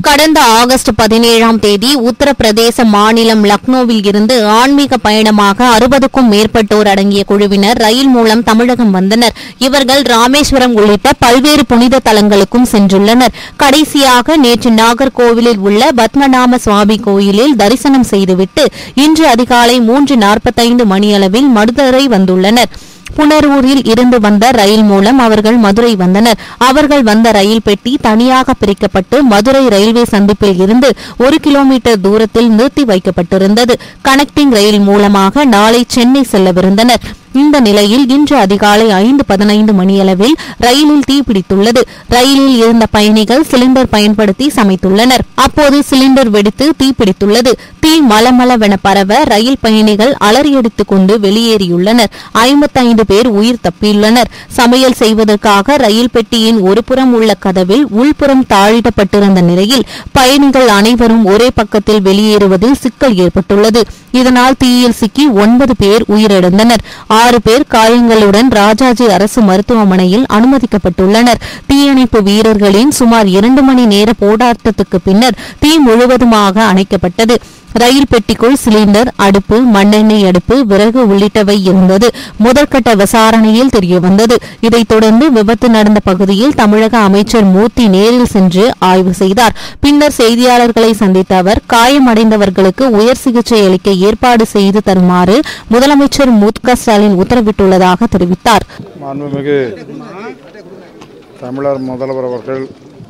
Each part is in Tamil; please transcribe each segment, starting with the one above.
கடந்த ஆகஸ்ட் பதினேழாம் தேதி உத்தரப்பிரதேச மாநிலம் லக்னோவில் இருந்து ஆன்மீக பயணமாக அறுபதுக்கும் மேற்பட்டோர் அடங்கிய குழுவினர் ரயில் மூலம் தமிழகம் வந்தனர் இவர்கள் ராமேஸ்வரம் உள்ளிட்ட பல்வேறு புனித தலங்களுக்கும் சென்றுள்ளனர் கடைசியாக நேற்று நாகர்கோவிலில் உள்ள பத்மநாப சுவாமி கோயிலில் தரிசனம் செய்துவிட்டு இன்று அதிகாலை மூன்று நாற்பத்தைந்து மணியளவில் மதுரை வந்துள்ளனர் புனரூரில் இருந்து வந்த ரயில் மூலம் அவர்கள் மதுரை வந்தனர் அவர்கள் வந்த ரயில் பெட்டி தனியாக பிரிக்கப்பட்டு மதுரை ரயில்வே சந்திப்பில் இருந்து ஒரு கிலோமீட்டர் தூரத்தில் நிறுத்தி வைக்கப்பட்டிருந்தது கனெக்டிங் ரயில் மூலமாக நாளை சென்னை செல்லவிருந்தனர் இந்த நிலையில் இன்று அதிகாலை ஐந்து பதினைந்து மணியளவில் ரயிலில் தீப்பிடித்துள்ளது ரயிலில் இருந்த பயணிகள் சிலிண்டர் பயன்படுத்தி சமைத்துள்ளனர் அப்போது சிலிண்டர் வெடித்து தீப்பிடித்துள்ளது தீ மலமளவென பரவ ரயில் பயணிகள் அலறியடித்துக் கொண்டு வெளியேறியுள்ளனர் ஐம்பத்தைந்து பேர் உயிர் தப்பியுள்ளனர் சமையல் செய்வதற்காக ரயில் பெட்டியின் ஒரு புறம் உள்ள கதவில் உள்புறம் தாழிடப்பட்டிருந்த நிலையில் பயணிகள் அனைவரும் ஒரே பக்கத்தில் வெளியேறுவதில் சிக்கல் ஏற்பட்டுள்ளது இதனால் தீயில் சிக்கி ஒன்பது பேர் உயிரிழந்தனர் ஆறு பேர் காயங்களுடன் ராஜாஜி அரசு மருத்துவமனையில் அனுமதிக்கப்பட்டுள்ளனர் தீயணைப்பு வீரர்களின் சுமார் இரண்டு மணி நேர போராட்டத்துக்கு பின்னர் தீ முழுவதுமாக அணைக்கப்பட்டது ரயில் பெட்டிக்குள் சிலிண்டர் அடுப்பு மண்ணெண்ணெய் அடுப்பு விறகு உள்ளிட்டவை இருந்தது முதற்கட்ட விசாரணையில் தெரியவந்தது இதைத் தொடர்ந்து விபத்து நடந்த பகுதியில் தமிழக அமைச்சர் மூர்த்தி நேரில் சென்று ஆய்வு செய்தார் பின்னர் செய்தியாளர்களை சந்தித்த அவர் காயமடைந்தவர்களுக்கு உயர் சிகிச்சை அளிக்க ஏற்பாடு செய்து தருமாறு முதலமைச்சர் மு க ஸ்டாலின் உத்தரவிட்டுள்ளதாக தெரிவித்தார் மாண்புமிகு தமிழர் முதல்வர் அவர்கள்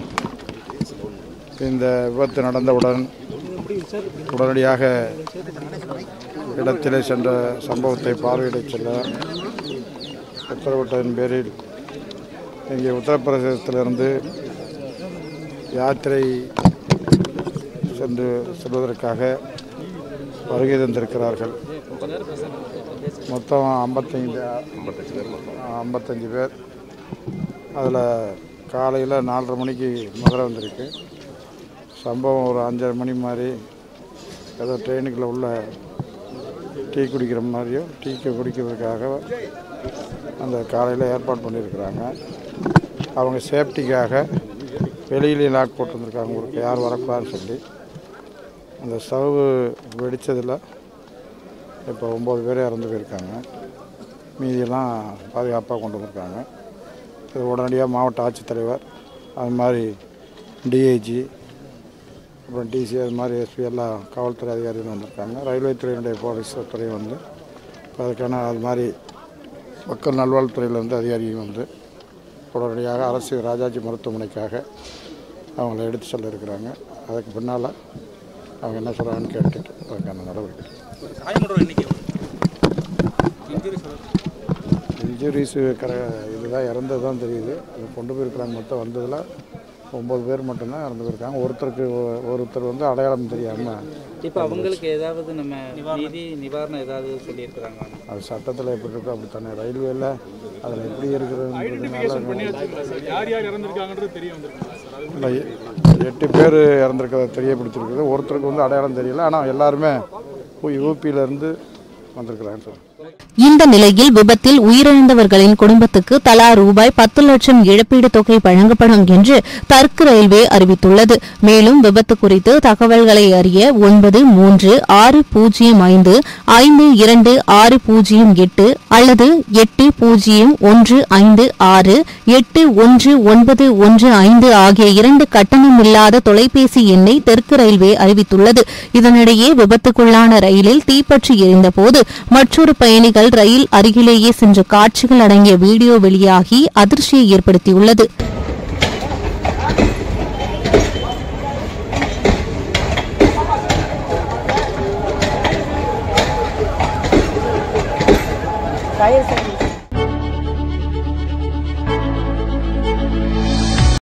இந்த விபத்து நடந்தவுடன் உடனடியாக இடத்திலே சென்ற சம்பவத்தை பார்வையிடச் செல்ல உத்தரவிட்டதன் பேரில் இங்கே உத்தரப்பிரதேசத்திலிருந்து யாத்திரை சென்று செல்வதற்காக வருகை தந்திருக்கிறார்கள் மொத்தம் ஐம்பத்தைந்து ஐம்பத்தஞ்சு பேர் அதில் காலையில் நாலரை மணிக்கு மதுரை வந்திருக்கு சம்பவம் ஒரு அஞ்சரை மணி மாதிரி ஏதோ ட்ரெயினுக்குள்ளே உள்ள டீ குடிக்கிற மாதிரியும் டீ குடிக்கிறதுக்காக அந்த காலையில் ஏற்பாடு பண்ணியிருக்கிறாங்க அவங்க சேஃப்டிக்காக வெளியிலே லாக் போட்டு வந்திருக்காங்க உங்களுக்கு யார் வரக்கூடாதுன்னு சொல்லி அந்த ஸ்டவ் வெடித்ததில் இப்போ ஒம்பது பேர் இறந்து போயிருக்காங்க மீதியெல்லாம் பாதுகாப்பாக கொண்டு வந்திருக்காங்க இது உடனடியாக மாவட்ட ஆட்சித்தலைவர் அது மாதிரி டிஐஜி அப்புறம் டிசி அது மாதிரி எஸ்பி எல்லாம் காவல்துறை அதிகாரிகள் வந்திருக்காங்க ரயில்வே துறையினுடைய போலீஸ் துறை வந்து இப்போ அதுக்கான அது மாதிரி மக்கள் நல்வாழ்வுத்துறையிலேருந்து அதிகாரிகள் வந்து உடனடியாக அரசு ராஜாஜி மருத்துவமனைக்காக அவங்கள எடுத்து செல்ல இருக்கிறாங்க அதுக்கு பின்னால் அவங்க என்ன சொல்கிறாங்கன்னு கேட்டுட்டு அதுக்கான நடவடிக்கை காயமுற்றோர் எண்ணிக்கை இன்ஜுரிஸ் இன்ஜுரிஸு கர இதுதான் இறந்தது தான் தெரியுது அது கொண்டு போயிருக்கிறாங்க மொத்தம் வந்ததில் ஒம்பது பேர் மட்டும்தான் இறந்து போயிருக்காங்க ஒருத்தருக்கு ஒ- ஒருத்தர் வந்து அடையாளம் தெரியாமல் இப்போ அவங்களுக்கு ஏதாவது நம்ம நிதி நிவாரணம் ஏதாவது சொல்லியிருக்கிறாங்க அது சட்டத்தில் எப்படி இருக்கோ அப்படித்தானே ரயில்வேல அதில் எப்படி இருக்கிறதுன்றதுனால யார் யார் இறந்துருக்காங்கன்றது தெரிய வந்திருக்காங்க சார் அது இல்லை, எட்டு பேர் இறந்துருக்கிறத தெரியப்படுத்திருக்குது ஒருத்தருக்கு வந்து அடையாளம் தெரியல ஆனால் எல்லாருமே யூபியிலேருந்து வந்திருக்கிறாங்க சார் இந்த நிலையில் விபத்தில் உயிரிழந்தவர்களின் குடும்பத்துக்கு தலா ரூபாய் பத்து லட்சம் இழப்பீடு தொகை வழங்கப்படும் என்று தெற்கு ரயில்வே அறிவித்துள்ளது மேலும் விபத்து குறித்து தகவல்களை அறிய ஒன்பது மூன்று ஆறு பூஜ்ஜியம் ஐந்து ஐந்து இரண்டு ஆறு பூஜ்ஜியம் எட்டு அல்லது எட்டு பூஜ்ஜியம் ஒன்று ஐந்து ஆறு எட்டு ஒன்று ஒன்பது ஒன்று ஐந்து ஆகிய இரண்டு கட்டணமில்லாத தொலைபேசி எண்ணை தெற்கு ரயில்வே அறிவித்துள்ளது இதனிடையே விபத்துக்குள்ளான ரயிலில் தீப்பற்றி எரிந்தபோது மற்றொரு பயணிகள் ரயில் அருகிலேயே சென்ற காட்சிகள் அடங்கிய வீடியோ வெளியாகி அதிர்ச்சியை ஏற்படுத்தியுள்ளது fire service